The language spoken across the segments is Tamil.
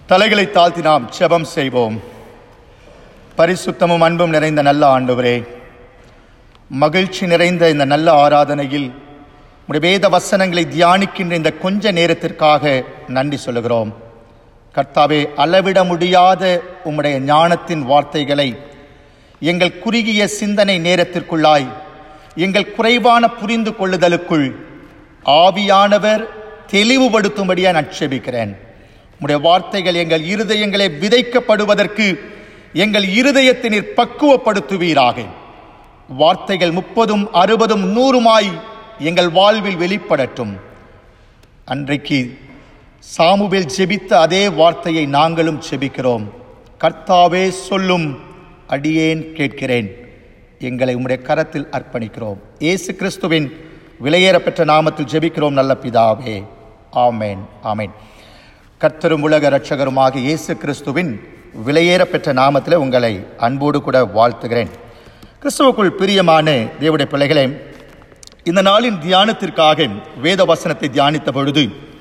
தலைகளை தாழ்த்தி நாம் ஜெபம் செய்வோம் பரிசுத்தமும் அன்பும் நிறைந்த நல்ல ஆண்டவரே மகிழ்ச்சி நிறைந்த இந்த நல்ல ஆராதனையில் உடைய வேத வசனங்களை தியானிக்கின்ற இந்த கொஞ்ச நேரத்திற்காக நன்றி சொல்லுகிறோம் கர்த்தாவே அளவிட முடியாத உம்முடைய ஞானத்தின் வார்த்தைகளை எங்கள் குறுகிய சிந்தனை நேரத்திற்குள்ளாய் எங்கள் குறைவான புரிந்து கொள்ளுதலுக்குள் ஆவியானவர் தெளிவுபடுத்தும்படியாக நான் செபிக்கிறேன் உம்முடைய வார்த்தைகள் எங்கள் இருதயங்களை விதைக்கப்படுவதற்கு எங்கள் இருதயத்தை நீர் பக்குவப்படுத்துவீராக வார்த்தைகள் முப்பதும் அறுபதும் நூறுமாய் எங்கள் வாழ்வில் வெளிப்படட்டும் அன்றைக்கு சாமுவேல் ஜெபித்த அதே வார்த்தையை நாங்களும் ஜெபிக்கிறோம் கர்த்தாவே சொல்லும் அடியேன் கேட்கிறேன் எங்களை உம்முடைய கரத்தில் அர்ப்பணிக்கிறோம் இயேசு கிறிஸ்துவின் விலையேறப்பெற்ற நாமத்தில் ஜெபிக்கிறோம் நல்ல பிதாவே ஆமேன் ஆமேன் கர்த்தரும் உலக இரட்சகருமாக இயேசு கிறிஸ்துவின் விலையேறப்பெற்ற நாமத்தில் உங்களை அன்போடு கூட வாழ்த்துகிறேன் கிறிஸ்துவுக்குள் பிரியமான தேவடைய பிள்ளைகளே இந்த நாளின் தியானத்திற்காக வேத வசனத்தை தியானித்த பொழுது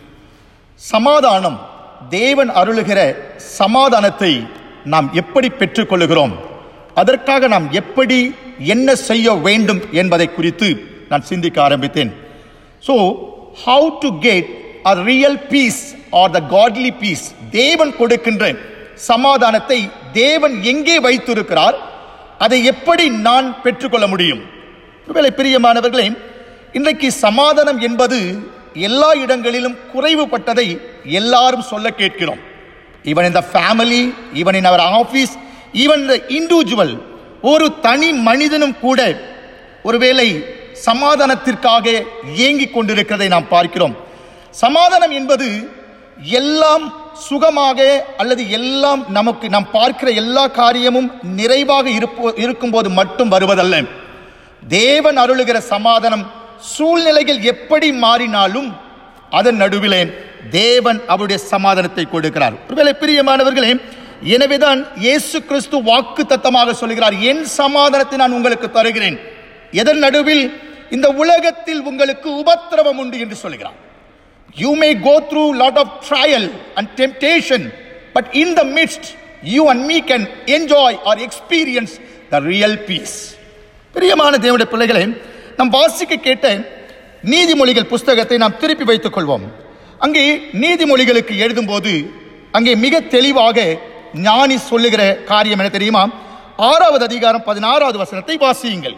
சமாதானம் தேவன் அருளுகிற சமாதானத்தை நாம் எப்படி பெற்றுக்கொள்ளுகிறோம் அதற்காக நாம் எப்படி என்ன செய்ய வேண்டும் என்பதை குறித்து நான் சிந்திக்க ஆரம்பித்தேன் so how to get a real peace or the godly peace தேவன் கொடுக்கின்ற சமாதானத்தை தேவன் எங்கே வைத்திருக்கிறார் அதை எப்படி நான் பெற்றுக்கொள்ள முடியும் ஒருவேளை பிரியமானவர்களே இன்றைக்கு சமாதானம் என்பது எல்லா இடங்களிலும் குறைவுபட்டதை எல்லாரும் சொல்ல கேட்கிறோம் ஈவன் இந்த family even in our office even இந்த இண்டிவிஜுவல் ஒரு தனி மனிதனும் கூட ஒருவேளை சமாதானத்திற்காக இயங்கிக் கொண்டிருக்கிறதை நாம் பார்க்கிறோம் சமாதானம் என்பது எல்லாம் சுகமாக அல்லது எல்லாம் நமக்கு நாம் பார்க்கிற எல்லா காரியமும் நிறைவாக இருப்போ இருக்கும்போது மட்டும் வருவதல்ல தேவன் அருளுகிற சமாதானம் சூழ்நிலைகள் எப்படி மாறினாலும் அதன் நடுவிலே தேவன் அவருடைய சமாதானத்தை கொடுக்கிறார் ஒருவேளை பிரியமானவர்களே எனவேதான் இயேசு கிறிஸ்து வாக்கு தத்தமாக சொல்கிறார் என் சமாதானத்தை நான் உங்களுக்கு தருகிறேன் எதன் நடுவில் இந்த உலகத்தில் உங்களுக்கு உபத்திரவம் உண்டு என்று சொல்கிறார் you may go through lot of trial and temptation but in the midst you and me can enjoy or experience the real peace பிரியமான தேவனுடைய பிள்ளைகளை நாம் வாசிக்க கேட்ட நீதிமொழிகள் புஸ்தகத்தை நாம் திருப்பி வைத்துக் கொள்வோம் அங்கே நீதிமொழிகளுக்கு எழுதும்போது அங்கே மிக தெளிவாக ஞானி சொல்லுகிற காரியம் என்ன தெரியுமா ஆறாவது அதிகாரம் பதினாறாவது வசனத்தை வாசியுங்கள்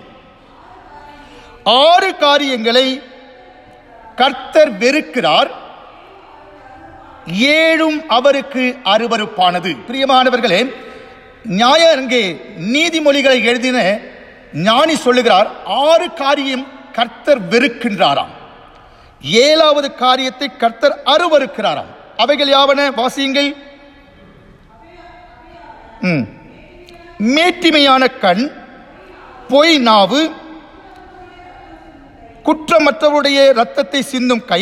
ஆறு காரியங்களை கர்த்தர் வெறுக்கிறார் ஏழும் அவருக்கு அருவருப்பானது பிரியமானவர்களே நியாய அங்கே நீதிமொழிகளை எழுதின ஞானி சொல்லுகிறார் ஆறு காரியம் கர்த்தர் வெறுக்கின்றாராம் ஏழாவது காரியத்தை கர்த்தர் அருவருக்கிறாராம் அவைகள் யாவன வாசியுங்கள் ம். மேட்டிமையான கண் பொய் நாவு குற்றமற்றவருடைய ரத்தத்தை சிந்தும் கை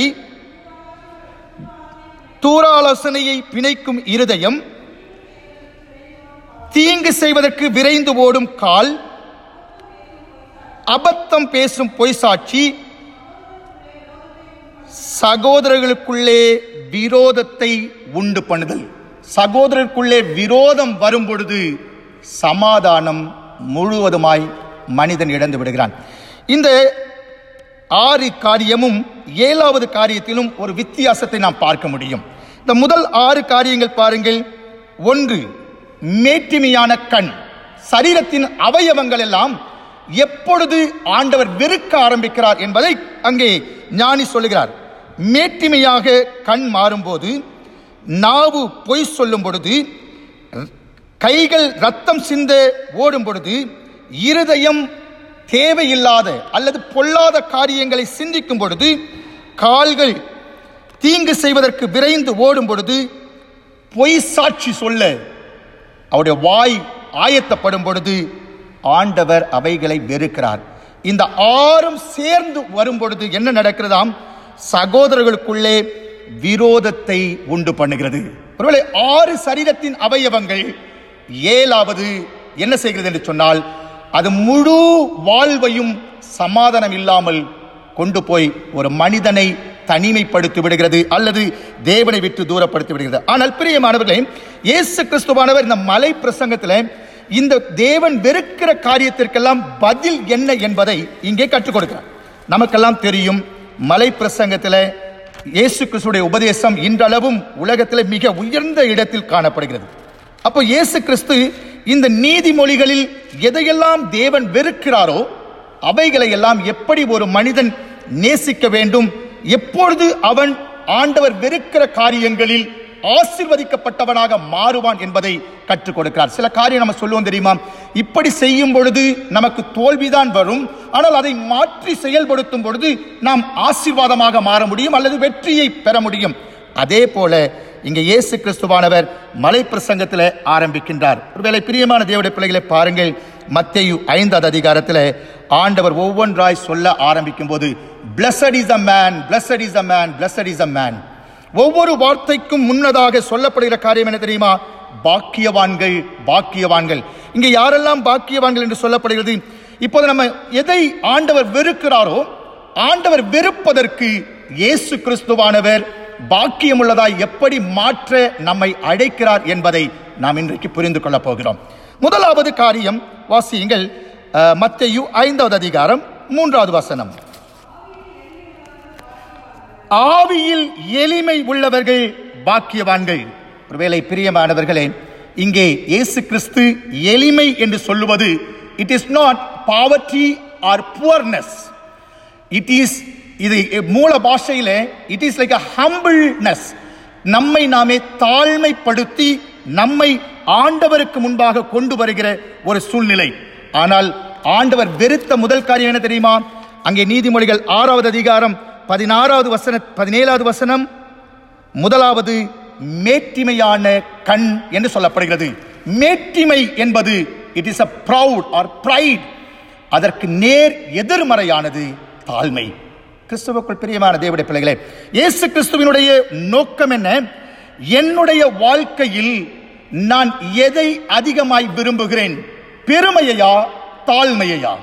தூராலோசனையை பிணைக்கும் இருதயம் தீங்கு செய்வதற்கு விரைந்து ஓடும் கால் அபத்தம் பேசும் பொய் சாட்சி சகோதரர்களுக்குள்ளே விரோதத்தை உண்டு பண்ணுதல் சகோதரருக்குள்ளே விரோதம் வரும் பொழுது சமாதானம் முழுவதுமாய் மனிதன் இழந்து விடுகிறான் இந்த ஆறு காரியமும் ஏழாவது காரியத்திலும் ஒரு வித்தியாசத்தை நாம் பார்க்க முடியும் இந்த முதல் ஆறு காரியங்கள் பாருங்கள் ஒன்று மேட்டிமையான கண் சரீரத்தின் அவயவங்கள் எல்லாம் எப்பொழுது ஆண்டவர் வெறுக்க ஆரம்பிக்கிறார் என்பதை அங்கே ஞானி சொல்லுகிறார் மேட்டிமையாக கண் மாறும்போது நாவு பொய் சொல்லும் பொழுது கைகள் ரத்தம் சிந்த ஓடும் பொழுது இருதயம் தேவையில்லாத அல்லது பொல்லாத காரியங்களை சிந்திக்கும் பொழுது கால்கள் தீங்கு செய்வதற்கு விரைந்து ஓடும் பொழுது பொய் சாட்சி சொல்ல அவருடைய வாய் ஆயத்தப்படும் பொழுது ஆண்டவர் அவைகளை வெறுக்கிறார் இந்த ஆறும் சேர்ந்து வரும் பொழுது என்ன நடக்கிறதாம் சகோதரர்களுக்குள்ளே விரோதத்தை உண்டு பண்ணுகிறது ஒருவேளை ஆறு சரீரத்தின் அவயவங்கள் ஏழாவது என்ன செய்கிறது என்று சொன்னால் அது முழு வாழ்வையும் சமாதானம் இல்லாமல் கொண்டு போய் ஒரு மனிதனை தனிமைப்படுத்தி விடுகிறது அல்லது தேவனை விட்டு தூரப்படுத்தி விடுகிறது ஆனால் பிரியமானவர்களே இயேசு கிறிஸ்துவானவர் இந்த மலை பிரசங்கத்தில் இந்த தேவன் வெறுக்கிற காரியத்திற்கெல்லாம் பதில் என்ன என்பதை இங்கே கற்றுக் கொடுக்கிறார் நமக்கெல்லாம் தெரியும் மலை பிரசங்கத்தில் இயேசு கிறிஸ்துடைய உபதேசம் இன்றளவும் உலகத்தில் மிக உயர்ந்த இடத்தில் காணப்படுகிறது அப்போ இயேசு கிறிஸ்து இந்த நீதிமொழிகளில் எதையெல்லாம் தேவன் வெறுக்கிறாரோ அவைகளை எல்லாம் எப்படி ஒரு மனிதன் நேசிக்க வேண்டும் எப்பொழுது அவன் ஆண்டவர் வெறுக்கிற காரியங்களில் ஆசிர்வதிக்கப்பட்டவனாக மாறுவான் என்பதை கற்றுக் கொடுக்கிறார் சில காரியம் நம்ம சொல்லுவோம் தெரியுமா இப்படி செய்யும் பொழுது நமக்கு தோல்விதான் வரும் ஆனால் அதை மாற்றி செயல்படுத்தும் பொழுது நாம் ஆசீர்வாதமாக மாற முடியும் அல்லது வெற்றியை பெற முடியும் அதே போல இங்க இயேசு கிறிஸ்துவானவர் மலை பிரசங்கத்தில் ஆரம்பிக்கின்றார் ஒருவேளை பிரியமான தேவடைய பிள்ளைகளை பாருங்கள் மத்தேயு ஐந்தாவது அதிகாரத்தில் ஆண்டவர் ஒவ்வொன்றாய் சொல்ல ஆரம்பிக்கும் போது blessed is a man blessed is a man blessed is a man ஒவ்வொரு வார்த்தைக்கும் முன்னதாக சொல்லப்படுகிற காரியம் என்ன தெரியுமா பாக்கியவான்கள் பாக்கியவான்கள் இங்கே யாரெல்லாம் பாக்கியவான்கள் என்று சொல்லப்படுகிறது இப்போது நம்ம எதை ஆண்டவர் வெறுக்கிறாரோ ஆண்டவர் வெறுப்பதற்கு இயேசு கிறிஸ்துவானவர் பாக்கியமுள்ளதாய் எப்படி மாற்ற நம்மை அழைக்கிறார் என்பதை நாம் இன்றைக்கு புரிந்து கொள்ளப் போகிறோம் முதலாவது காரியம் வாசியுங்கள் அஹ், மத்தேயு ஐந்தாவது அதிகாரம் மூன்றாவது வசனம் ஆவியில் எளிமை உள்ளவர்கள் பாக்கியவான்கள் ஒருவேளை பிரியமானவர்களே இங்கே இயேசு கிறிஸ்து எளிமை என்று சொல்லுவது it is not poverty or poorness it is இது மூல பாஷையில it is like a humbleness நம்மை நாமே தாழ்மைப்படுத்தி நம்மை ஆண்டவருக்கு முன்பாக கொண்டு வருகிற ஒரு சூழ்நிலை ஆனால் ஆண்டவர் வெறுத்த முதல் காரியம் என்ன தெரியுமா அங்கே நீதிமொழிகள் ஆறாவது அதிகாரம் பதினாறாவது வசன பதினேழாவது வசனம் முதலாவது மேட்டிமையான கண் என்று சொல்லப்படுகிறது மேட்டிமை என்பது it is a proud or pride அதற்கு நேர் எதிர்மறையானது தாழ்மை கிறிஸ்துவுக்குள் பிரியமான தேவடைய பிள்ளைகளே இயேசு கிறிஸ்துவினுடைய நோக்கம் என்ன என்னுடைய வாழ்க்கையில் நான் எதை அதிகமாய் விரும்புகிறேன் பெருமையையா தாழ்மையையா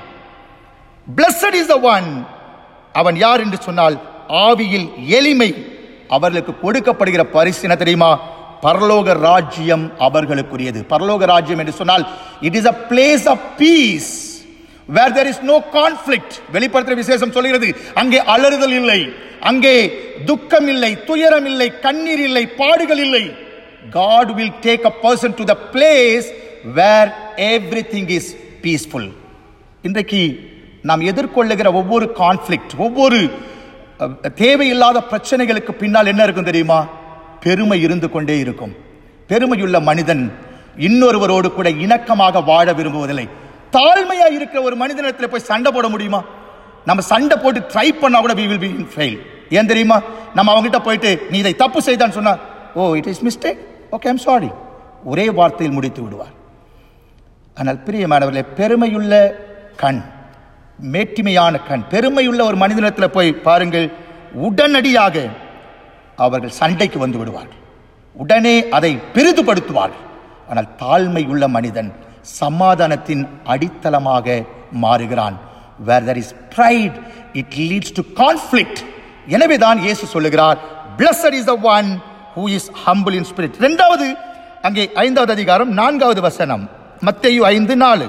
பிளஸட் இஸ் த ஒன் அவன் யார் என்று சொன்னால் ஆவியில் எளிமை அவர்களுக்கு கொடுக்கப்படுகிற பரிசு என்ன தெரியுமா பரலோக ராஜ்யம் அவர்களுக்குரியது பரலோக ராஜ்யம் என்று சொன்னால் it is a place of peace where there is no conflict வெளிப்படுத்துற விசேஷம் சொல்கிறது அங்கே அலறுதல் இல்லை அங்கே துக்கம் இல்லை துயரம் இல்லை கண்ணீர் இல்லை பாடுகள் இல்லை God will take a person to the place where everything is peaceful இன்றைக்கு நாம் எதிர்கொள்ளுகிற ஒவ்வொரு கான்ஃப்ளிக்ட் ஒவ்வொரு அஹ், தேவையில்லாத பிரச்சனைகளுக்கு பின்னால் என்ன இருக்கும் தெரியுமா பெருமை இருந்து கொண்டே இருக்கும் பெருமையுள்ள மனிதன் இன்னொருவரோடு கூட இணக்கமாக வாழ விரும்புவதில்லை தாழ்மையா இருக்கிற ஒரு மனிதனிடத்தில் போய் சண்டை போட முடியுமா நம்ம சண்டை போட்டு ட்ரை பண்ணா கூட we will be in fail ஏன் தெரியுமா நம்ம அவங்ககிட்ட போயிட்டு நீ இதை தப்பு செய்தான்னு சொன்னா oh it is mistake okay I'm sorry ஒரே வார்த்தையில் முடித்து விடுவார் ஆனால் பிரியமானவர்களே பெருமையுள்ள கண் மேட்டிமையான கண் பெருமையுள்ள ஒரு மனிதனிடத்தில் போய் பாருங்கள் உடனடியாக அவர்கள் சண்டைக்கு வந்து விடுவார்கள் உடனே அதை பெரிதுபடுத்துவார்கள் ஆனால் தாழ்மையுள்ள மனிதன் சமாதானத்தின் அடித்தளமாக மாறுகிறான் where there is pride it leads to conflict எனவே தான் இயேசு சொல்லுகிறார் blessed is the one who is humble in spirit இரண்டாவது அங்கே ஐந்தாவது அதிகாரம் நான்காவது வசனம் மத்தேயு ஐந்து நாலு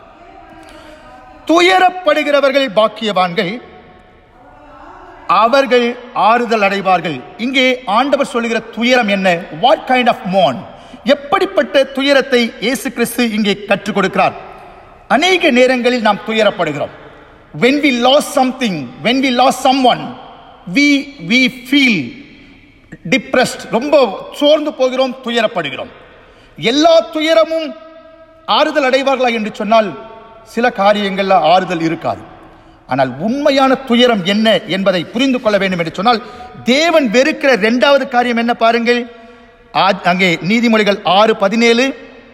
துயரப்படுகிறவர்கள் பாக்கியவான்கள் அவர்கள் ஆறுதல் அடைவார்கள் இங்கே ஆண்டவர் சொல்லுகிற துயரம் என்ன வாட் கைண்ட் ஆஃப் மோன் எப்படிப்பட்ட துயரத்தை இயேசு கிறிஸ்து இங்கே கற்றுக் கொடுக்கிறார் அநேக நேரங்களில் நாம் துயரப்படுகிறோம் when we lost something when we lost someone we we feel depressed ரொம்ப சோர்ந்து போகிறோம் துயரப்படுகிறோம் எல்லா துயரமும் ஆறுதல் அடைவார்களா என்று சொன்னால் சில காரியங்கள்ல ஆறுதல் இருக்காது ஆனால் உண்மையான துயரம் என்ன என்பதை புரிந்து கொள்ள வேண்டும் என்று சொன்னால் தேவன் வெறுக்கிற இரண்டாவது காரியம் என்ன பாருங்கள் ஆ- அங்கே நீதிமொழிகள் ஆறு பதினேழு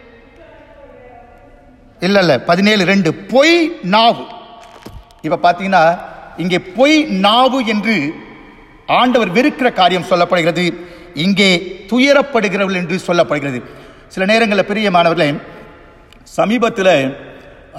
இல்ல இல்ல பதினேழு ரெண்டு பொய் நாவு இப்ப பாத்தீங்கன்னா இங்கே பொய் நாவு என்று ஆண்டவர் வெறுக்கிற காரியம் சொல்லப்படுகிறது இங்கே துயரப்படுகிறவர்கள் என்று சொல்லப்படுகிறது சில நேரங்களில் பிரியமானவர்களே சமீபத்தில்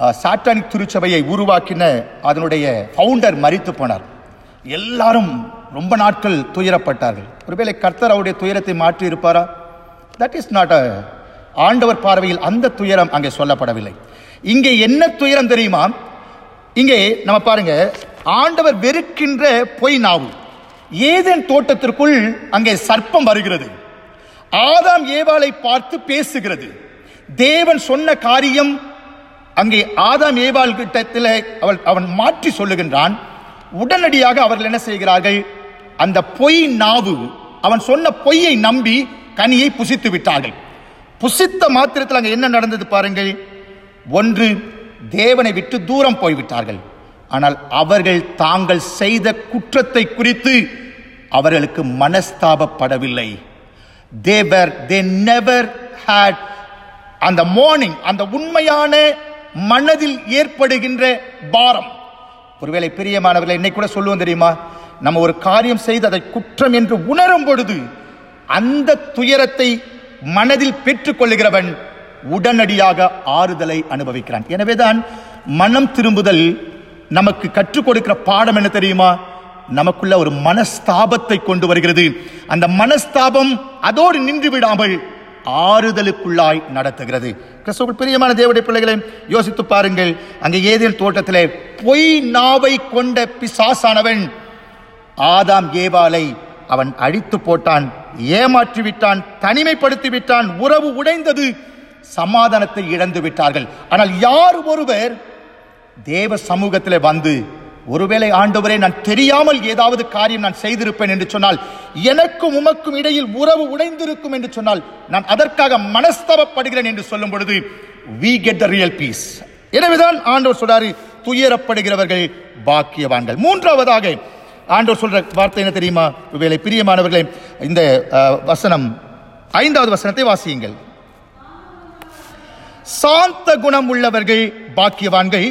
சாட்டானிக் திருச்சபையை உருவாக்கின அதனுடைய ஃபவுண்டர் மரித்து போனார் எல்லாரும் ரொம்ப நாட்கள் துயரப்பட்டார்கள் ஒருவேளை கர்த்தர் அவருடைய துயரத்தை மாற்றி இருப்பாரா தட் இஸ் நாட் அ ஆண்டவர் பார்வையில் அந்த துயரம் அங்கே சொல்லப்படவில்லை இங்கே என்ன துயரம் தெரியுமா இங்கே நம்ம பாருங்க ஆண்டவர் வெறுக்கின்ற பொய் நாவு ஏதேன் தோட்டத்திற்குள் அங்கே சர்ப்பம் வருகிறது ஆதாம் ஏவாளை பார்த்து பேசுகிறது தேவன் சொன்ன காரியம் அங்கே ஆதாம் ஏவாள் கிட்டத்தில் அவள் அவன் மாற்றி சொல்லுகின்றான் உடனடியாக அவர்கள் என்ன செய்கிறார்கள் அந்த பொய் நாவு அவன் சொன்ன பொய்யை நம்பி கனியை புசித்து விட்டார்கள் புசித்த மாத்திரத்தில் அங்கே என்ன நடந்தது பாருங்கள் ஒன்று தேவனை விட்டு தூரம் போய்விட்டார்கள் ஆனால் அவர்கள் தாங்கள் செய்த குற்றத்தை குறித்து அவர்களுக்கு மனஸ்தாபப்படவில்லை தேவர் தே நெவர் ஹேட் அந்த மார்னிங் அந்த உண்மையான மனதில் ஏற்படுகின்ற பாரம் ஒருவேளை பிரியமானவர்களை இன்னைக்கு கூட சொல்லுவோம் தெரியுமா நம்ம ஒரு காரியம் செய்து அதை குற்றம் என்று உணரும் பொழுது அந்த துயரத்தை மனதில் பெற்றுக்கொள்ளுகிறவன் உடனடியாக ஆறுதலை அனுபவிக்கிறான் எனவேதான் மனம் திரும்புதல் நமக்கு கற்றுக் கொடுக்கிற பாடம் என்ன தெரியுமா நமக்குள்ள ஒரு மனஸ்தாபத்தை கொண்டு வருகிறது அந்த மனஸ்தாபம் அதோடு நின்று விடாமல் ஆறுதலுக்குள்ளாய் நடத்துகிறது கிறிஸ்துவுக்குள் பிரியமான தேவடைய பிள்ளைகளை யோசித்து பாருங்கள் அங்கே ஏதேன் தோட்டத்திலே பொய் நாவை கொண்ட பிசாசானவன் ஆதாம் ஏவாளை அவன் அழித்து போட்டான் ஏமாற்றி விட்டான் தனிமைப்படுத்தி விட்டான் உறவு உடைந்தது சமாதானத்தை இழந்து விட்டார்கள் ஆனால் யார் ஒருவர் தேவ சமூகத்திலே வந்து ஒருவேளை ஆண்டவரே நான் தெரியாமல் ஏதாவது காரியம் நான் செய்திருப்பேன் என்று சொன்னால் எனக்கும் உமக்கும் இடையில் உறவு உடைந்திருக்கும் என்று சொன்னால் நான் அதற்காக மனஸ்தவப்படுகிறேன் என்று சொல்லும் பொழுது we get the real peace எனவேதான் ஆண்டவர் சொல்றாரு துயரப்படுகிறவர்கள் பாக்கியவான்கள் மூன்றாவதாக ஆண்டவர் சொல்ற வார்த்தை என்ன தெரியுமா ஒருவேளை பிரியமானவர்களே இந்த அஹ், வசனம் ஐந்தாவது வசனத்தை வாசியுங்கள் சாந்த குணம் உள்ளவர்கள் பாக்கியவான்கள்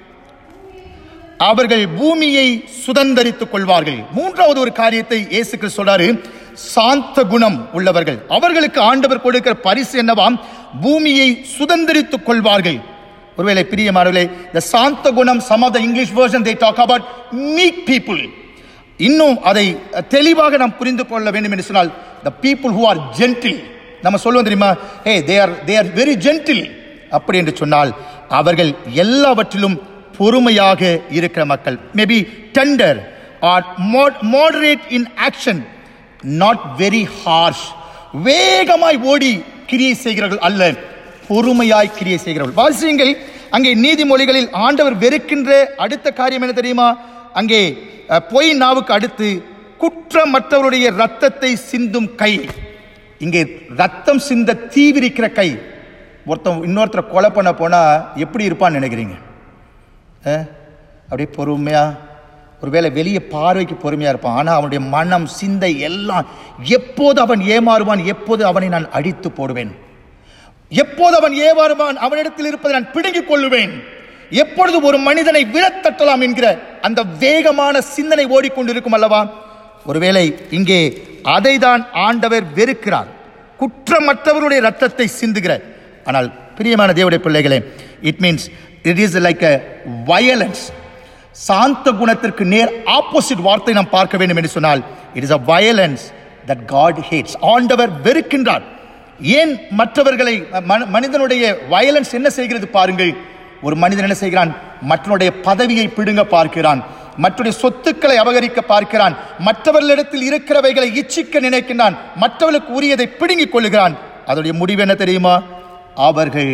அவர்கள் பூமியை சுதந்தரித்துக் கொள்வார்கள் மூன்றாவது ஒரு காரியத்தை இயேசு கிறிஸ்து சொல்றாரு சாந்த குணம் உள்ளவர்கள் அவர்களுக்கு ஆண்டவர் கொடுக்கிற பரிசு என்னவாம் பூமியை சுதந்தரித்துக் கொள்வார்கள் ஒருவேளை பிரியமானவர்களே இந்த சாந்த குணம் some of the English version they talk about meek people இன்னும் அதை தெளிவாக நாம் புரிந்து கொள்ள வேண்டும் என்று சொன்னால் the people who are gentle நம்ம சொல்லுவோம் தெரியுமா hey they are they are very gentle அப்படி என்று சொன்னால் அவர்கள் எல்லாவற்றிலும் பொறுமையாக இருக்கிற மக்கள் maybe tender or moderate in action not very harsh வேகமாய் ஓடி கிரியை செய்கிறவர்கள் அல்ல பொறுமையாய் கிரியை செய்கிறவர்கள் வாசியுங்கள் அங்கே நீதிமொழிகளில் ஆண்டவர் வெறுக்கின்ற அடுத்த காரியம் என்ன தெரியுமா அங்கே அஹ், பொய் நாவுக்கு அடுத்து குற்றமற்றவருடைய ரத்தத்தை சிந்தும் கை இங்கே ரத்தம் சிந்த தீவிரிக்கிற கை ஒருத்தன் இன்னொருத்தரை கொலை பண்ண போனா எப்படி இருப்பான்னு நினைக்கிறீங்க அஹ்? அப்படியே பொறுமையா ஒருவேளை வெளியே பார்வைக்கு பொறுமையா இருப்பான் ஆனா அவனுடைய மனம் சிந்தை எல்லாம் எப்போது அவன் ஏமாறுவான் எப்போது அவனை நான் அடித்து போடுவேன் எப்போது அவன் ஏமாறுவான் அவனிடத்தில் இருப்பதை நான் பிடுங்கிக் கொள்ளுவேன் எப்பொழுது ஒரு மனிதனை விழத்தட்டலாம் என்கிற அந்த வேகமான சிந்தனை ஓடிக்கொண்டிருக்கும் அல்லவா ஒருவேளை இங்கே அதை தான் ஆண்டவர் வெறுக்கிறார் குற்றமற்றவருடைய ரத்தத்தை சிந்துகிற ஆனால் பிரியமான தேவடைய பிள்ளைகளே it means it is like a violence சாந்த குணத்திற்கு நேர் ஆப்போசிட் வார்த்தை நாம் பார்க்க வேண்டும் என்று சொன்னால் it is a violence that God hates ஆண்டவர் வெறுக்கின்றார் ஏன் மற்றவர்களை மன- மனிதனுடைய வயலன்ஸ் என்ன செய்கிறது பாருங்கள் ஒரு மனிதன் என்ன செய்கிறான் மற்றவனுடைய பதவியை பிடுங்க பார்க்கிறான் மற்றவருடைய சொத்துக்களை அபகரிக்க பார்க்கிறான் மற்றவர்களிடத்தில் இருக்கிறவைகளை இச்சிக்க நினைக்கின்றான் மற்றவர்களுக்கு உரியதை பிடுங்கிக் கொள்ளுகிறான் அதோடைய முடிவு என்ன தெரியுமா அவர்கள்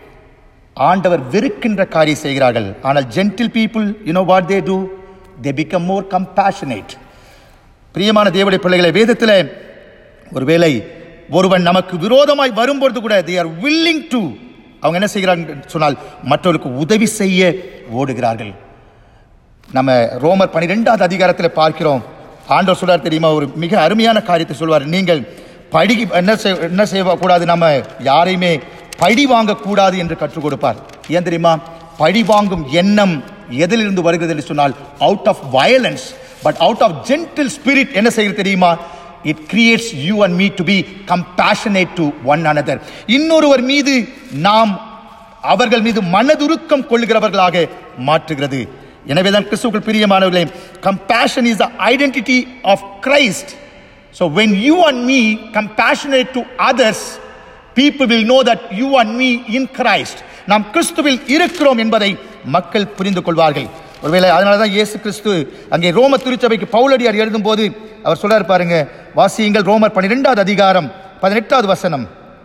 ஆண்டவர் வெறுக்கின்ற காரியம் செய்கிறார்கள் ஆனால் gentle people you know what they do they become more compassionate பிரியமான தேவடைய பிள்ளைகளை வேதத்தில் ஒருவேளை ஒருவன் நமக்கு விரோதமாய் வரும்பொழுது கூட they are willing to அவங்க என்ன செய்கிறாங்க சொன்னால் மற்றவர்களுக்கு உதவி செய்ய ஓடுகிறார்கள் நம்ம ரோமர் பனிரெண்டாவது அதிகாரத்தில் பார்க்கிறோம் ஆண்டவர் சொல்றார் தெரியுமா ஒரு மிக அருமையான காரியத்தை சொல்வார் நீங்கள் படி என்ன செய் என்ன செய்யக்கூடாது நம்ம யாரையுமே பழி வாங்கக்கூடாது என்று கற்றுக் கொடுப்பார் ஏன் தெரியுமா பழி வாங்கும் எண்ணம் எதிலிருந்து வருகிறது என்று சொன்னால் out of violence but out of gentle spirit என்ன செய்கிறது தெரியுமா it creates you and me to be compassionate to one another இன்னொருவர் மீது நாம் அவர்கள் மீது மனதுருக்கம் கொள்கிறவர்களாக மாற்றுகிறது எனவேதான் கிறிஸ்துவுக்குள் பிரியமானவர்களே compassion is the identity of Christ so when you and me compassionate to others people will know that you and me in Christ நாம் கிறிஸ்துவில் இருக்கிறோம் என்பதை மக்கள் புரிந்து கொள்வார்கள் ஒருவேளை அதனால தான் இயேசு கிறிஸ்து அங்கே ரோம திருச்சபைக்கு பவுலடியார் எழுதும்போது அவர் சொல்றாரு பாருங்க வாசியுங்கள் ரோமர் பன்னிரெண்டாவது அதிகாரம் பதினெட்டாவது வசனம்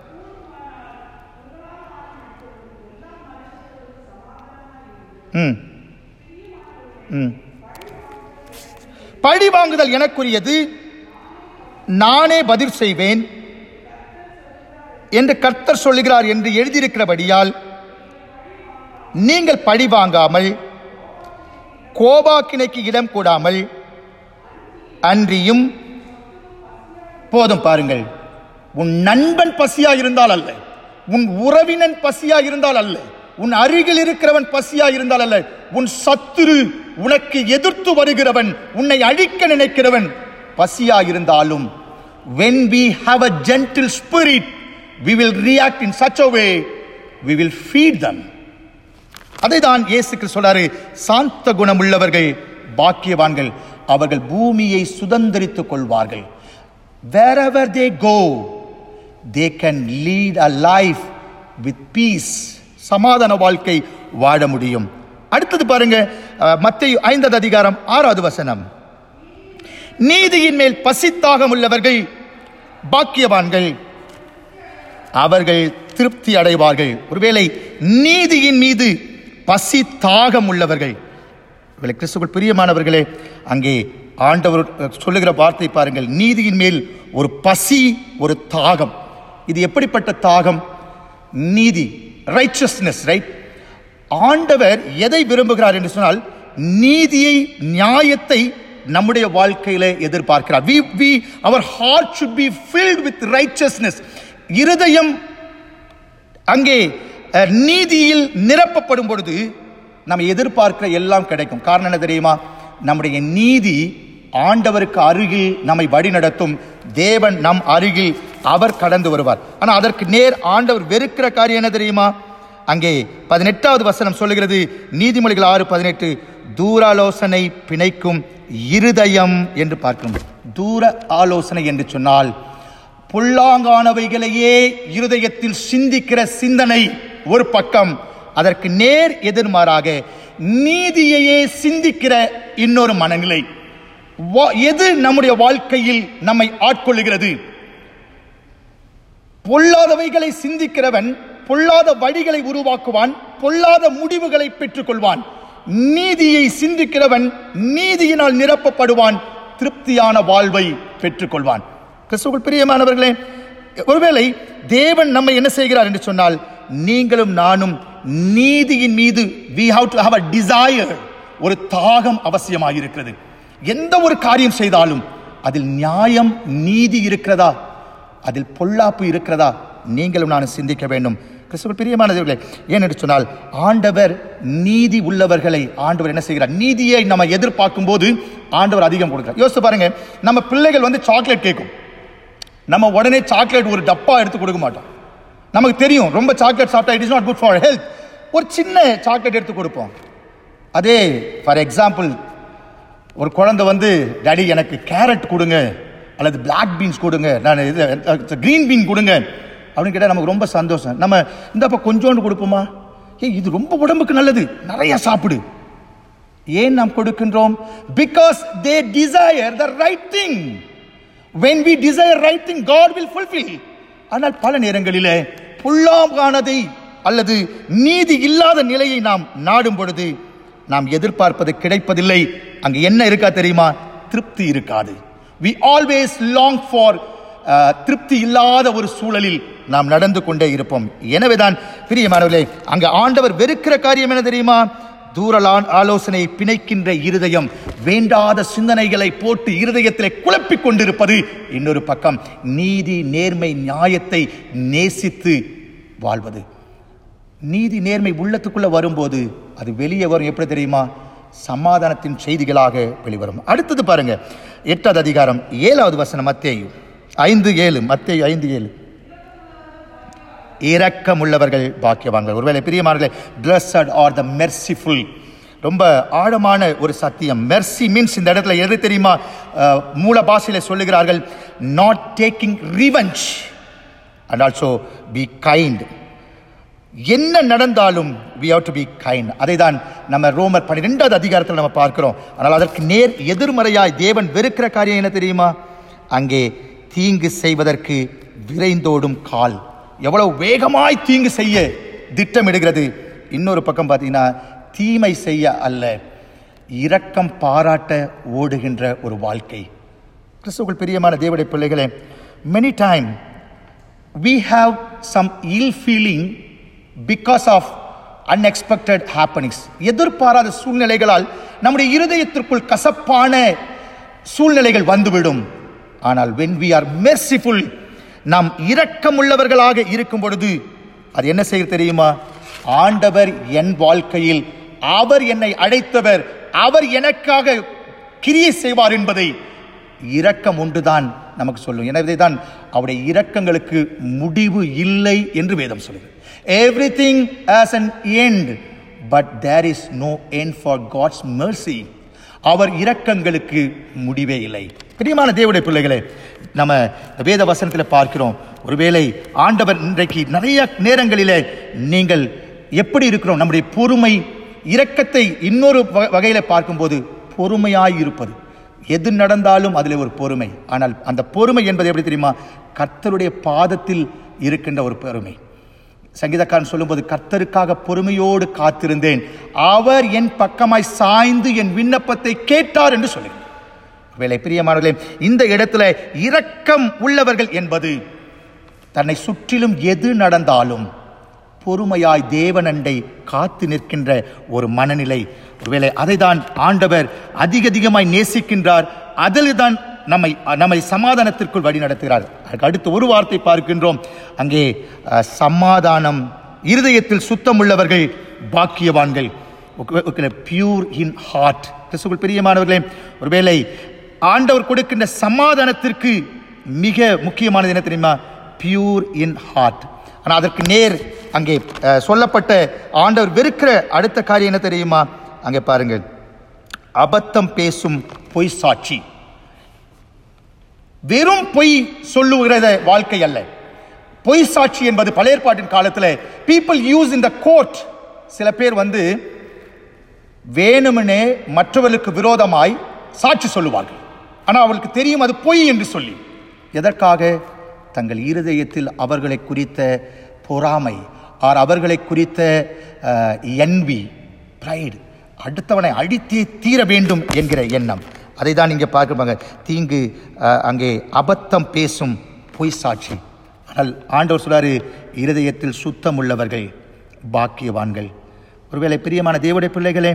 ம் ம் பழி வாங்குதல் எனக்குரியது நானே பதில் செய்வேன் என்று கர்த்தர் சொல்லுகிறார் என்று எழுதியிருக்கிறபடியால் நீங்கள் பழி வாங்காமல் கோபாக்கினைக்கு இடம் கூடாமல் அன்றியும் போதும் பாருங்கள் உன் நண்பன் பசியா இருந்தால் அல்ல உன் உறவினன் பசியா இருந்தால் அல்ல உன் அருகில் இருக்கிறவன் பசியா இருந்தால் அல்ல உன் சத்துரு உனக்கு எதிர்த்து வருகிறவன் உன்னை அழிக்க நினைக்கிறவன் பசியா இருந்தாலும் when we have a gentle spirit we will react in such a way we will feed them அதை தான் இயேசுக்கு சொல்றாரு சாந்த குணமுள்ளவர்கள் பாக்கியவான்கள் அவர்கள் பூமியை சுதந்திரித்துக் கொள்வார்கள் wherever they go they can lead a life with peace சமாதான வாழ்க்கை வாழ முடியும் அடுத்தது பாருங்க மத்திய ஐந்தாவது அதிகாரம் ஆறாவது வசனம் நீதியின் மேல் பசித்தாகம் உள்ளவர்கள் பாக்கியவான்கள் அவர்கள் திருப்தி அடைவார்கள் ஒருவேளை நீதியின் மீது பசி தாகம் உள்ளவர்கள் ஒருவேளை கிறிஸ்துக்குள் பிரியமானவர்களே அங்கே ஆண்டவர் சொல்லுகிற வார்த்தை பாருங்கள் நீதியின் மேல் ஒரு பசி ஒரு தாகம் இது எப்படிப்பட்ட தாகம் நீதி ரைச்சஸ்னஸ் ரைட் ஆண்டவர் எதை விரும்புகிறார் என்று சொன்னால் நீதியை நியாயத்தை நம்முடைய வாழ்க்கையில எதிர்பார்க்கிறார் we we our heart should be filled with righteousness இருதயம் அங்கே அஹ், நீதியில் நிரப்பப்படும் பொழுது நம்ம எதிர்பார்க்கிற எல்லாம் கிடைக்கும் காரணம் என்ன தெரியுமா நம்முடைய நீதி ஆண்டவருக்கு அருகில் நம்மை வழி நடத்தும் தேவன் நம் அருகில் அவர் கடந்து வருவார் ஆனா அதற்கு நேர் ஆண்டவர் வெறுக்கிற காரியம் என்ன தெரியுமா அங்கே பதினெட்டாவது வசனம் சொல்லுகிறது நீதிமொழிகள் ஆறு பதினெட்டு தூராலோசனை பிணைக்கும் இருதயம் என்று பார்க்கணும் தூர ஆலோசனை என்று சொன்னால் பொல்லாங்கானவைகளையே இருதயத்தில் சிந்திக்கிற சிந்தனை ஒரு பக்கம் அதற்கு நேர் எதிர்மாறாக நீதியையே சிந்திக்கிற இன்னொரு மனநிலை வா- எது நம்முடைய வாழ்க்கையில் நம்மை ஆட்கொள்ளுகிறது பொல்லாதவைகளை சிந்திக்கிறவன் பொல்லாத வழிகளை உருவாக்குவான் பொல்லாத முடிவுகளை பெற்றுக்கொள்வான் நீதியை சிந்திக்கிறவன் நீதியினால் நிரப்பப்படுவான் திருப்தியான வாழ்வை பெற்றுக்கொள்வான் கிறிஸ்துவுக்குள் பிரியமானவர்களே ஒருவேளை தேவன் நம்மை என்ன செய்கிறார் என்று சொன்னால் நீங்களும் நானும் நீதியின் மீது we have to have a desire ஒரு தாகம் அவசியமாயிருக்கிறது எந்த ஒரு காரியம் செய்தாலும் அதில் நியாயம் நீதி இருக்கிறதா அதில் பொல்லாப்பு இருக்கிறதா நீங்களும் நான் சிந்திக்க வேண்டும் கிறிஸ்துவ பிரியமானவர்களே ஏனென்று சொன்னால் ஆண்டவர் நீதி உள்ளவர்களை ஆண்டவர் என்ன செய்கிறார் நீதியை நம்ம எதிர்பார்க்கும் போது ஆண்டவர் அதிகம் கொடுக்கிறார் யோசிச்சு பாருங்க நம்ம பிள்ளைகள் வந்து சாக்லேட் கேட்கும் நம்ம உடனே சாக்லேட் ஒரு டப்பா எடுத்து கொடுக்க மாட்டோம் நமக்கு தெரியும் ரொம்ப சாக்லேட் சாப்பிட்டா it is not good for health ஒரு சின்ன சாக்லேட் எடுத்து கொடுப்போம் அதே ஃபார் எக்ஸாம்பிள் ஒரு குழந்தை வந்து டாடி எனக்கு கேரட் கொடுங்க அல்லது பிளாக் பீன்ஸ் கொடுங்க நான் இது க்ரீன் பீன் கொடுங்க அப்படின்னு கேட்டால் நமக்கு ரொம்ப சந்தோஷம் நம்ம இந்தப்ப கொஞ்சோண்டு கொடுப்போமா ஏய் இது ரொம்ப உடம்புக்கு நல்லது நிறைய சாப்பிடு ஏன் நாம் கொடுக்கின்றோம் because they desire the right thing when we desire right thing god will fulfill ஆனால் பல நேரங்களிலே புல்லாகானதை அல்லது நீதி இல்லாத நிலையை நாம் நாடும் பொழுது நாம் எதிர்பார்ப்பது கிடைப்பதில்லை அங்க என்ன இருக்கா தெரியுமா திருப்தி இருக்காது we always long for அஹ், திருப்தி இல்லாத ஒரு சூழலில் நாம் நடந்து கொண்டே இருப்போம் எனவேதான் பிரியமானவர்களே அங்க ஆண்டவர் வெறுக்கிற காரியம் என்ன தெரியுமா தூரலான் ஆலோசனை பிணைக்கின்ற இருதயம் வேண்டாத சிந்தனைகளை போட்டு இருதயத்திலே குழப்பிக் கொண்டிருப்பது இன்னொரு பக்கம் நீதி நேர்மை நியாயத்தை நேசித்து வாழ்வது நீதி நேர்மை உள்ளத்துக்குள்ள வரும்போது அது வெளியே வரும் எப்படி தெரியுமா சமாதானத்தின் செய்திகளாக வெளிவரும் அடுத்தது பாருங்க எட்டாவது அதிகாரம் ஏழாவது வசனம் மத்தேயு ஐந்து ஏழு மத்தேயு ஐந்து ஏழு இரக்கமுள்ளவர்கள் பாக்கியவான்கள் ஒருவேளை பிரியமானவர்களே blessed ஆர் த merciful ரொம்ப ஆழமான ஒரு சத்தியம் மெர்சி மீன்ஸ் இந்த இடத்துல எது தெரியுமா அஹ், மூல பாஷையில சொல்லுகிறார்கள் not taking revenge and also be kind என்ன நடந்தாலும் we have to be kind அதை தான் நம்ம ரோமர் பன்னிரெண்டாவது அதிகாரத்தில் நம்ம பார்க்கிறோம் ஆனால் அதற்கு நேர் எதிர்மறையாய் தேவன் வெறுக்கிற காரியம் என்ன தெரியுமா அங்கே தீங்கு செய்வதற்கு விரைந்தோடும் கால் எவ்வளவு வேகமாய் தீங்கு செய்ய திட்டமிடுகிறது இன்னொரு பக்கம் பார்த்தீங்கன்னா தீமை செய்ய அல்ல இரக்கம் பாராட்ட ஓடுகின்ற ஒரு வாழ்க்கை கிறிஸ்துவுக்குள் பிரியமான தேவடைய பிள்ளைகளே many time we have some ill feeling because of unexpected happenings எதிர்பாராத சூழ்நிலைகளால் நம்முடைய இருதயத்திற்குள் கசப்பான சூழ்நிலைகள் வந்துவிடும் ஆனால் when we are merciful நாம் இரக்கமுள்ளவர்களாக இருக்கும் பொழுது அது என்ன செய்ய தெரியுமா ஆண்டவர் என் வாழ்க்கையில் அவர் என்னை அழைத்தவர் அவர் எனக்காக கிரியை செய்வார் என்பதை இரக்கம் ஒன்றுதான் நமக்கு சொல்லும் எனவே தான் அவருடைய இரக்கங்களுக்கு முடிவு இல்லை என்று வேதம் சொல்லுது everything has an end but there is no end for God's mercy அவர் இரக்கங்களுக்கு முடிவே இல்லை பிரியமான தேவனுடைய பிள்ளைகளே நம்ம இந்த வேத வசனத்தில் பார்க்கிறோம் ஒருவேளை ஆண்டவர் இன்றைக்கு நிறைய நேரங்களிலே நீங்கள் எப்படி இருக்கிறோம் நம்முடைய பொறுமை இரக்கத்தை இன்னொரு வ- வகையில பார்க்கும்போது பொறுமையாய் இருப்பது எது நடந்தாலும் அதில் ஒரு பொறுமை ஆனால் அந்த பொறுமை என்பது எப்படி தெரியுமா கர்த்தருடைய பாதத்தில் இருக்கின்ற ஒரு பொறுமை சங்கீதக்காரன் சொல்லும்போது கர்த்தருக்காக பொறுமையோடு காத்திருந்தேன் அவர் என் பக்கமாய் சாய்ந்து என் விண்ணப்பத்தை கேட்டார் என்று சொல்லுகிறார் வேலை பிரியமானவர்களே இந்த இடத்துல இரக்கம் உள்ளவர்கள் என்பது தன்னை சுற்றிலும் எது நடந்தாலும் பொறுமையாய் தேவனண்டை காத்து நிற்கின்ற ஒரு மனநிலை ஒருவேளை அதை தான் ஆண்டவர் அதிக அதிகமாய் நேசிக்கின்றார் அதில் தான் நம்மை நம்மை சமாதானத்திற்குள் வழி நடத்துகிறார் அதுக்கு அடுத்து ஒரு வார்த்தை பார்க்கின்றோம் அங்கே அஹ், சமாதானம் இருதயத்தில் சுத்தம் உள்ளவர்கள் பாக்கியவான்கள் பியூர் இன் ஹார்ட் கிறிஸ்துக்குள் பிரியமானவர்களே ஒருவேளை ஆண்டவர் கொடுக்கின்ற சமாதானத்திற்கு மிக முக்கியமானது என்ன தெரியுமா பியூர் இன் ஹார்ட் ஆனால் அதற்கு நேர் அங்கே அஹ், சொல்லப்பட்ட ஆண்டவர் வெறுக்கிற அடுத்த காரியம் என்ன தெரியுமா அங்கே பாருங்கள் அபத்தம் பேசும் பொய் சாட்சி வெறும் பொய் சொல்லுகிறத வாழ்க்கை அல்ல பொய் சாட்சி என்பது பழைய ஏற்பாட்டின் காலத்தில் people use in the court சில பேர் வந்து வேணுமெனே மற்றவர்களுக்கு விரோதமாய் சாட்சி சொல்லுவார்கள் ஆனால் அவளுக்கு தெரியும் அது பொய் என்று சொல்லி எதற்காக தங்கள் இருதயத்தில் அவர்களை குறித்த பொறாமை ஆர் அவர்களை குறித்த என்வி ப்ரைடு அடுத்தவனை அடித்தே தீர வேண்டும் என்கிற எண்ணம் அதை தான் இங்கே பார்க்குறாங்க தீங்கு அஹ், அங்கே அபத்தம் பேசும் பொய் சாட்சி ஆனால் ஆண்டவர் சொல்றாரு இருதயத்தில் சுத்தம் உள்ளவர்கள் பாக்கியவான்கள் ஒருவேளை பிரியமான தேவடைய பிள்ளைகளே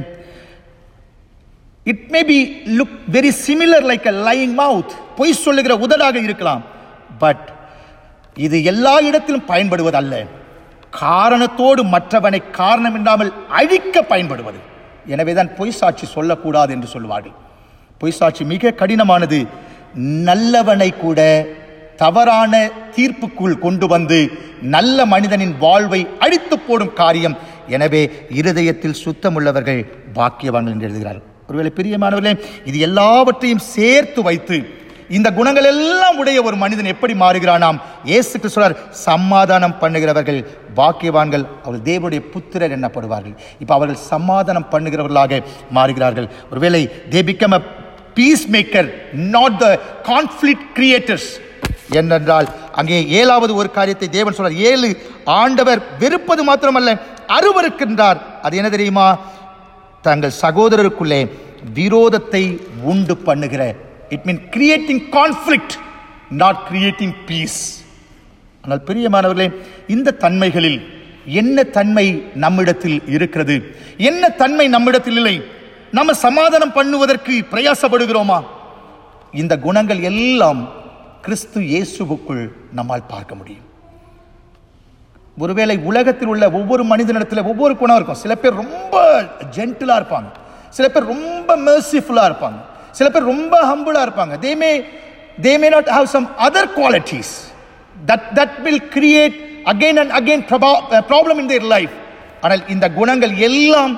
it may be look very similar like a lying mouth பொய் சொல்லுகிற உதடாக இருக்கலாம் பட் இது எல்லா இடத்திலும் பயன்படுவது அல்ல காரணத்தோடு மற்றவனை காரணமில்லாமல் அழிக்க பயன்படுவது எனவே தான் பொய் சாட்சி சொல்லக்கூடாது என்று சொல்வார்கள் பொய் சாட்சி மிக கடினமானது நல்லவனை கூட தவறான தீர்ப்புக்குள் கொண்டு வந்து நல்ல மனிதனின் வாழ்வை அழித்து போடும் காரியம் எனவே இருதயத்தில் சுத்தமுள்ளவர்கள் பாக்கியவான்கள் என்று எழுதுகிறார்கள் ஒருவேளை பிரியமானவர்களே இது எல்லாவற்றையும் சேர்த்து வைத்து இந்த குணங்கள் எல்லாம் உடைய ஒரு மனிதன் எப்படி மாறுகிறானாம் இயேசு கிறிஸ்துவர் சமாதானம் பண்ணுகிறவர்கள் பாக்கியவான்கள் அவர்கள் தேவனுடைய புத்திரர் எண்ணப்படுவார்கள் இப்போ அவர்கள் சமாதானம் பண்ணுகிறவர்களாக மாறுகிறார்கள் ஒருவேளை they become a peace maker not the conflict creators என்னென்றால் அங்கே ஏழாவது ஒரு காரியத்தை தேவன் சொல்றார் ஏழு ஆண்டவர் வெறுப்பது மாத்திரமல்ல அருவருக்கின்றார் அது என்ன தெரியுமா தங்கள் சகோதரருக்குள்ளே விரோதத்தை உண்டு பண்ணுகிற it mean creating conflict not creating peace ஆனால் பிரியமானவர்களே இந்த தன்மைகளில் என்ன தன்மை நம்மிடத்தில் இருக்கிறது என்ன தன்மை நம்மிடத்தில் இல்லை நம்ம சமாதானம் பண்ணுவதற்கு பிரயாசப்படுகிறோமா இந்த குணங்கள் எல்லாம் கிறிஸ்து இயேசுவுக்குள் நம்மால் பார்க்க முடியும் ஒருவேளை உலகத்தில் உள்ள ஒவ்வொரு மனிதனிடத்தில் ஒவ்வொரு குணம் இருக்கும் சில பேர் ரொம்ப ஜென்டிலா இருப்பாங்க சில பேர் ரொம்ப மெர்சிஃபுல்லா இருப்பாங்க சில பேர் ரொம்ப ஹம்பிளா இருப்பாங்க they may they may not have some other qualities that that will create again and again problem in their life ஆனால் இந்த குணங்கள் எல்லாம்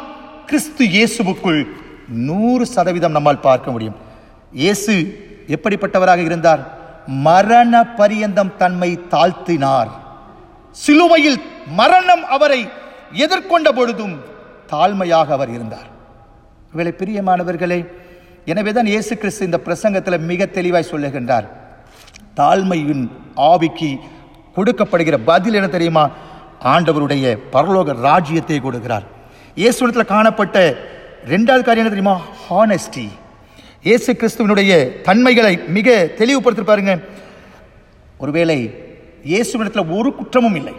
கிறிஸ்து இயேசுவுக்குள் நூறு சதவீதம் நம்மால் பார்க்க முடியும் இயேசு எப்படிப்பட்டவராக இருந்தார் மரண பரியந்தம் தன்மை தாழ்த்தினார் சிலுவையில் மரணம் அவரை எதிர்கொண்ட பொழுதும் தாழ்மையாக அவர் இருந்தார் இவளை பிரியமானவர்களே எனவேதான் இயேசு கிறிஸ்து இந்த பிரசங்கத்தில் மிக தெளிவாய் சொல்லுகின்றார் தாழ்மையின் ஆவிக்கு கொடுக்கப்படுகிற பதில் என்ன தெரியுமா ஆண்டவருடைய பரலோக ராஜ்யத்தை கொடுக்கிறார் இயேசுடத்தில் காணப்பட்ட ரெண்டாவது காரியம் என்ன தெரியுமா ஹானஸ்டி இயேசு கிறிஸ்துவனுடைய தன்மைகளை மிக தெளிவுபடுத்தி பாருங்க ஒருவேளை இயேசுவிடத்தில் ஒரு குற்றமும் இல்லை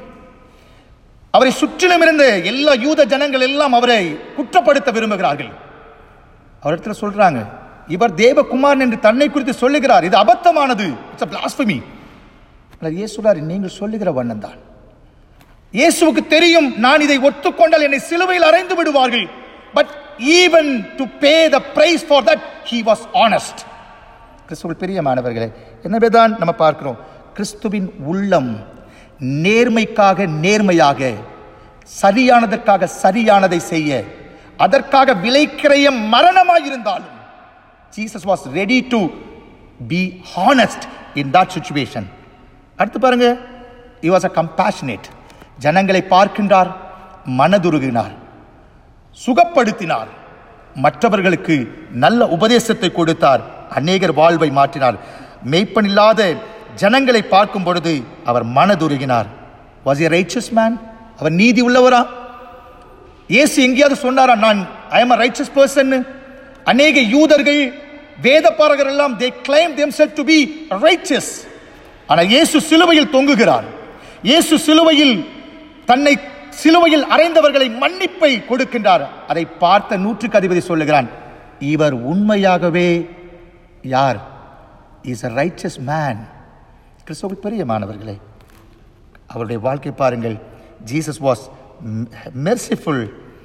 அவரை சுற்றிலும் இருந்த எல்லா யூத ஜனங்கள் எல்லாம் அவரை குற்றப்படுத்த விரும்புகிறார்கள் அவரிடத்துல சொல்றாங்க இவர் தேவகுமாரன் என்று தன்னை குறித்து சொல்லுகிறார் இது அபத்தமானது இட்ஸ் பிளாஸ்பமி இயேசுடார் நீங்கள் சொல்லுகிற வண்ணம் தான் இயேசுவுக்கு தெரியும் நான் இதை ஒத்துக்கொண்டால் என்னை சிலுவையில் அறைந்து விடுவார்கள் but even to pay the price for that he was honest கிறிஸ்துவில் பிரியமானவர்களே எனவே தான் நம்ம பார்க்கிறோம் கிறிஸ்துவின் உள்ளம் நேர்மைக்காக நேர்மையாக சரியானதற்காக சரியானதை செய்ய அதற்காக விலைக்கிறைய மரணமாயிருந்தாலும் Jesus was ready to be honest in that situation அடுத்து பாருங்க he was a compassionate ஜனங்களை பார்க்கின்றார் மனதுருகினார் சுகப்படுத்தினார் மற்றவர்களுக்கு நல்ல உபதேசத்தை கொடுத்தார் அநேகர் வாழ்வை மாற்றினார் மெய்ப்பனில்லாத ஜனங்களை பார்க்கும் பொழுது அவர் மனதுருகினார் வாஸ் ஏ ரைச்சஸ் மேன் அவர் நீதி உள்ளவரா இயேசு எங்கேயாவது சொன்னாரா நான் ஐ எம் ரைச்சஸ் பர்சன் அநேக யூதர்கள் வேத பாரகர் எல்லாம் they claim themselves to be righteous ஆனால் இயேசு சிலுவையில் தொங்குகிறார் இயேசு சிலுவையில் தன்னை சிலுவையில் அறைந்தவர்களை மன்னிப்பை கொடுக்கின்றார் அதை பார்த்த நூற்றுக்கு அதிபதி சொல்லுகிறான் இவர் உண்மையாகவே யார் இஸ் அ ரைச்சஸ் மேன் கிறிஸ்துவுக்கு பிரியமானவர்களே அவருடைய வாழ்க்கை பாருங்கள் Jesus was merciful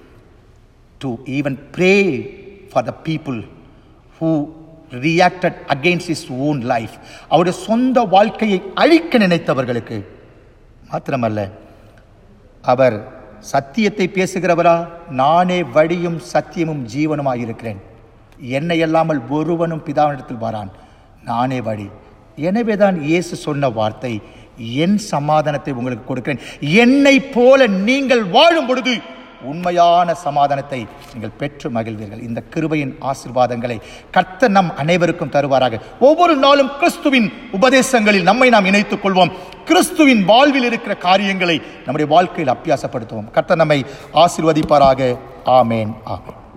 to even pray for the people who reacted against his own life அவருடைய சொந்த வாழ்க்கையை அழிக்க நினைத்தவர்களுக்கு மாத்திரமல்ல அவர் சத்தியத்தை பேசுகிறவரா நானே வழியும் சத்தியமும் ஜீவனுமாய் இருக்கிறேன் என்னை அல்லாமல் ஒருவனும் பிதாவினிடத்தில் வரான் நானே வழி எனவேதான் இயேசு சொன்ன வார்த்தை என் சமாதானத்தை உங்களுக்கு கொடுக்கிறேன் என்னை போல நீங்கள் வாழும் பொழுது உண்மையான சமாதானத்தை நீங்கள் பெற்று மகிழ்வீர்கள் இந்த கிருபையின் ஆசிர்வாதங்களை கர்த்தர் நம் அனைவருக்கும் தருவாராக ஒவ்வொரு நாளும் கிறிஸ்துவின் உபதேசங்களில் நம்மை நாம் இணைத்துக் கொள்வோம் கிறிஸ்துவின் வாழ்வில் இருக்கிற காரியங்களை நம்முடைய வாழ்க்கையில் அபியாசப்படுத்துவோம் கர்த்தர் நம்மை ஆசிர்வதிப்பாராக ஆமேன் ஆமேன்